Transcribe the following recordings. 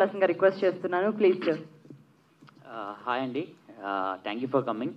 పర్సన్గా రిక్వెస్ట్ చేస్తున్నాను please sir hi అండి thank you for coming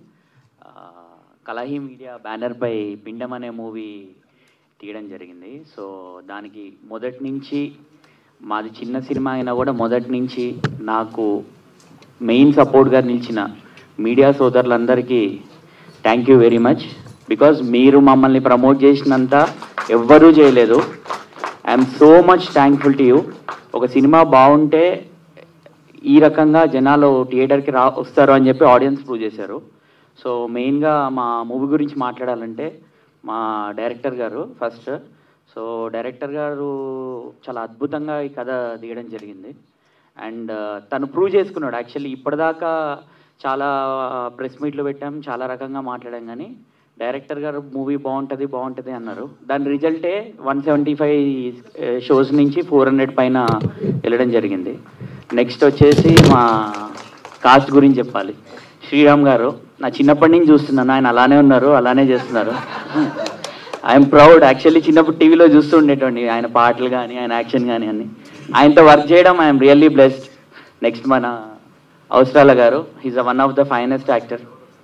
Kalahi media బ్యానర్పై పిండం అనే మూవీ తీయడం జరిగింది సో దానికి మొదటి నుంచి మాది చిన్న సినిమా అయినా కూడా మొదటి నుంచి నాకు మెయిన్ సపోర్ట్గా నిలిచిన మీడియా సోదరులందరికీ thank you very much because మీరు మమ్మల్ని ప్రమోట్ చేసినంత ఎవ్వరూ చేయలేదు I'm so much thankful to you ఒక సినిమా బాగుంటే ఈ రకంగా జనాలు థియేటర్కి రా వస్తారు అని చెప్పి ఆడియన్స్ ప్రూవ్ చేశారు సో మెయిన్గా మా మూవీ గురించి మాట్లాడాలంటే మా డైరెక్టర్ గారు ఫస్ట్ సో డైరెక్టర్ గారు చాలా అద్భుతంగా ఈ కథ తీయడం జరిగింది అండ్ తను ప్రూవ్ చేసుకున్నాడు యాక్చువల్లీ ఇప్పటిదాకా చాలా ప్రెస్ మీట్లు పెట్టాం చాలా రకంగా మాట్లాడాం కానీ డైరెక్టర్ గారు మూవీ బాగుంటుంది బాగుంటుంది అన్నారు దాని రిజల్టే వన్ సెవెంటీ ఫైవ్ షోస్ నుంచి ఫోర్ హండ్రెడ్ పైన వెళ్ళడం జరిగింది నెక్స్ట్ వచ్చేసి మా కాస్ట్ గురించి చెప్పాలి శ్రీరామ్ గారు నా చిన్నప్పటి నుంచి చూస్తున్నాను ఆయన అలానే ఉన్నారు అలానే చేస్తున్నారు ఐఎమ్ ప్రౌడ్ యాక్చువల్లీ చిన్నప్పుడు టీవీలో చూస్తూ ఉండేటండి ఆయన పాటలు కానీ ఆయన యాక్షన్ కానీ అన్ని ఆయనతో వర్క్ చేయడం ఐఎమ్ రియల్లీ బ్లెస్డ్ నెక్స్ట్ మన Avasarala garu he's one of the finest actor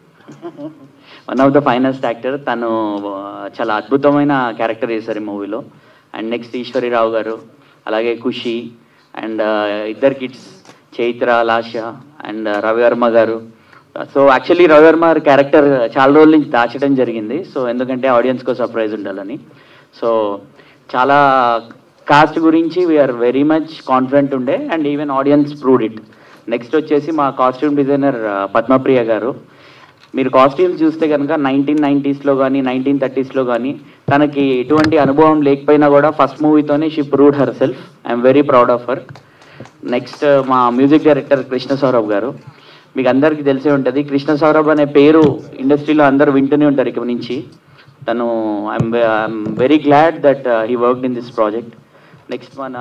one of the finest actor తను ఆ, చాలా అద్భుతమైన క్యారెక్టర్ చేశారు ఈ మూవీలో అండ్ నెక్స్ట్ ఈశ్వరిరావు గారు అలాగే ఖుషి అండ్ ఇద్దరు కిడ్స్ చైత్ర లాష అండ్ రవివర్మ గారు సో యాక్చువల్లీ రవివర్మ గారి క్యారెక్టర్ చాలా రోజుల నుంచి దాచడం జరిగింది సో ఎందుకంటే ఆడియన్స్కో సర్ప్రైజ్ ఉండాలని సో చాలా కాస్ట్ గురించి వీఆర్ వెరీ మచ్ కాన్ఫిడెంట్ ఉండే and even audience proved it next వచ్చేసి మా కాస్ట్యూమ్ డిజైనర్ పద్మప్రియ గారు మీరు కాస్ట్యూమ్స్ చూస్తే కనుక నైన్టీన్ నైంటీస్లో కానీ నైన్టీన్ థర్టీస్లో కానీ తనకి ఎటువంటి అనుభవం లేకపోయినా కూడా ఫస్ట్ మూవీతోనే she proved herself I'm very proud of her next మా మ్యూజిక్ డైరెక్టర్ కృష్ణ సౌరభ్ గారు మీకు అందరికీ తెలిసే ఉంటుంది కృష్ణ సౌరభ్ అనే పేరు ఇండస్ట్రీలో అందరూ వింటూనే ఉంటారు ఇక నుంచి తను I'm I'm very glad that he worked in this project next మన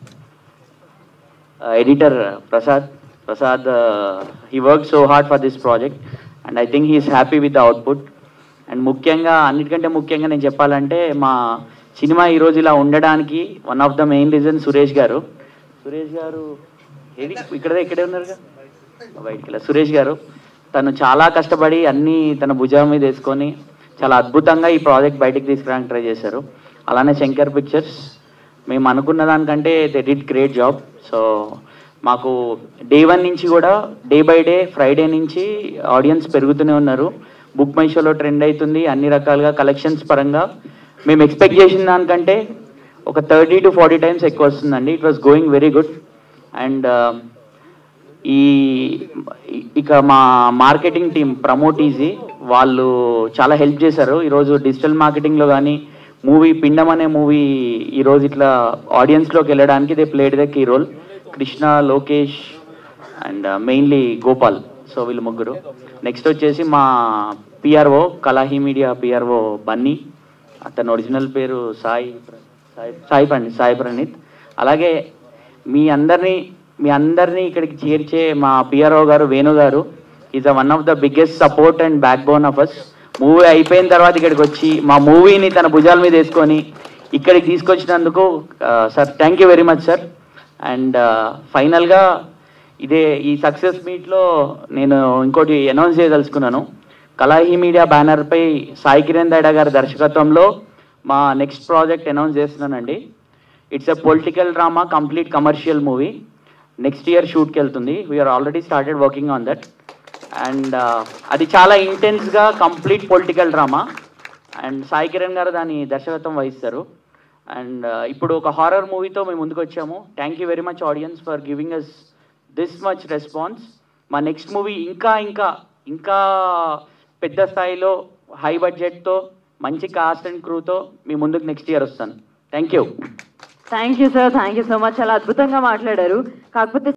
editor Prasad Prasad he work so hard for this project and I think he's happy with the output and ముఖ్యంగా అన్నిటికంటే ముఖ్యంగా నేను చెప్పాలంటే మా సినిమా ఈరోజు ఇలా ఉండడానికి one of the main reason Suresh garu Suresh గారు ఏది ఇక్కడే ఇక్కడే ఉన్నారుగా బయటికి వెళ్ళా. సురేష్ గారు తను చాలా కష్టపడి అన్నీ తన భుజం మీద వేసుకొని చాలా అద్భుతంగా ఈ ప్రాజెక్ట్ బయటికి తీసుకురావడానికి ట్రై చేశారు అలానే శంకర్ పిక్చర్స్ మేము అనుకున్న దానికంటే they did great job so మాకు డే వన్ నుంచి కూడా డే బై డే ఫ్రైడే నుంచి ఆడియన్స్ పెరుగుతూనే ఉన్నారు బుక్ మై షోలో ట్రెండ్ అవుతుంది అన్ని రకాలుగా కలెక్షన్స్ పరంగా మేము ఎక్స్పెక్ట్ చేసిన దానికంటే ఒక థర్టీ టు ఫార్టీ టైమ్స్ ఎక్కువ వస్తుందండి it was going very good and ఈ ఇక మా మార్కెటింగ్ టీం ప్రమోట్ ఈజీ వాళ్ళు చాలా హెల్ప్ చేశారు ఈరోజు డిజిటల్ మార్కెటింగ్లో కానీ మూవీ పిండం అనే మూవీ ఈరోజు ఇట్లా ఆడియన్స్లోకి వెళ్ళడానికి they played the key role Krishna Lokesh and mainly Gopal so వీళ్ళు ముగ్గురు నెక్స్ట్ వచ్చేసి మా PRO Kalahi media PRO Bunny అతని ఒరిజినల్ పేరు సాయి ప్ర- సాయి సాయి పండిత్ సాయి ప్రణీత్ అలాగే మీ అందరినీ మీ అందరినీ ఇక్కడికి చేర్చే మా PRO garu Venu garu is a one of the biggest support and backbone of us movie అయిపోయిన తర్వాత ఇక్కడికి వచ్చి మా మూవీని తన భుజాల మీద వేసుకొని ఇక్కడికి తీసుకొచ్చినందుకు sir thank you very much sir and ఫైనల్గా ఇదే ఈ సక్సెస్ మీట్లో నేను ఇంకోటి అనౌన్స్ చేయదలుచుకున్నాను కలాహి మీడియా బ్యానర్పై సాయి కిరణ్ దైడా గారి దర్శకత్వంలో మా నెక్స్ట్ ప్రాజెక్ట్ అనౌన్స్ చేస్తున్నానండి it's a political drama complete commercial movie next year షూట్కి వెళ్తుంది we're already started working on that and అది చాలా ఇంటెన్స్గా complete political drama and Sai Kiran garu దాని దర్శకత్వం వహిస్తారు అండ్ ఇప్పుడు ఒక హారర్ మూవీతో మేము ముందుకు వచ్చాము thank you very much audience for giving us this much response మా నెక్స్ట్ మూవీ ఇంకా ఇంకా ఇంకా పెద్ద స్థాయిలో హై బడ్జెట్తో మంచి కాస్ట్ అండ్ క్రూతో మీ ముందుకు నెక్స్ట్ ఇయర్ వస్తాను thank you thank you sir thank you so much చాలా అద్భుతంగా మాట్లాడారు కాకపోతే